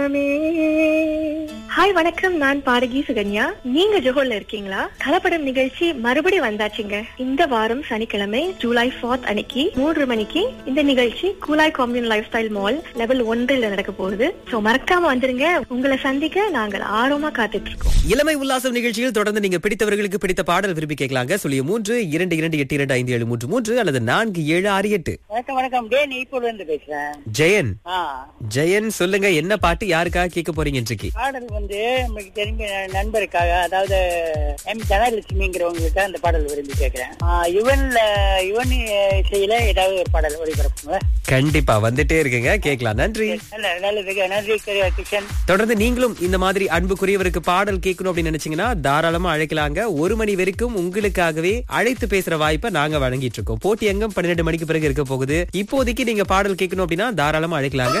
hi வணக்கம் நான் பாடகி சுகன்யா நீங்க ஜோஹர்ல இருக்கீங்களா கலப்படம் நிகழ்ச்சி மறுபடி வந்தாச்சுங்க இந்த வாரம் சனிக்கிழமை ஜூலை 4th அன்னைக்கு மூன்று மணிக்கு இந்த நிகழ்ச்சி கூலாய் காம்யூன் லைஃப் ஸ்டைல் மால் லெவல் ஒன்றில் நடக்க போகுது சோ மறக்காம வந்துருங்க உங்களை சந்திக்க நாங்கள் ஆர்வமா காத்துட்டு இருக்கோம் இளமை உல்லாசம் நிகழ்ச்சியில் தொடர்ந்து நீங்க பிடித்தவர்களுக்கு பிடித்த பாடல் விரும்பி கேட்கலாங்க சொல்லிய மூன்று இரண்டு இரண்டு எட்டு இரண்டு ஐந்து ஏழு மூன்று மூன்று அல்லது நான்கு ஏழு ஆறு எட்டு வணக்கம் வணக்கம் டே நீப்பூர்ல இருந்து பேசுறேன் ஜெயன் ஆ ஜெயன் சொல்லுங்க என்ன பாட்டு யாருக்காக கேட்க போறீங்க இன்றைக்கு பாடல் வந்து நமக்கு தெரிஞ்ச நண்பருக்காக அதாவது எம் தனலட்சுமிங்கிறவங்களுக்கு அந்த பாடல் விரும்பி கேட்கிறேன் ஆ, யுவன்ல யுவன் இசையில ஏதாவது ஒரு பாடல் ஒளிபரப்புங்க கண்டிப்பா வந்துட்டே இருக்குங்க கேட்கலாம் நன்றி நல்ல நல்லது நன்றி கிருஷ்ணன் தொடர்ந்து நீங்களும் இந்த மாதிரி அன்புக்குரியவருக்கு பாடல் கேட்கணும் அப்படின்னு நினைச்சீங்கன்னா தாராளமா அழைக்கலாங்க ஒரு மணி வரைக்கும் உங்களுக்காகவே அழைத்து பேசுற வாய்ப்பை நாங்க வழங்கிட்டு இருக்கோம் போட்டி எங்கும் பன்னிரெண்டு மணிக்கு பிறகு இருக்க போகுது இப்போதைக்கு நீங்க பாடல் கேட்கணும் அப்படின்னா தாராளமா அழைக்கலாங்க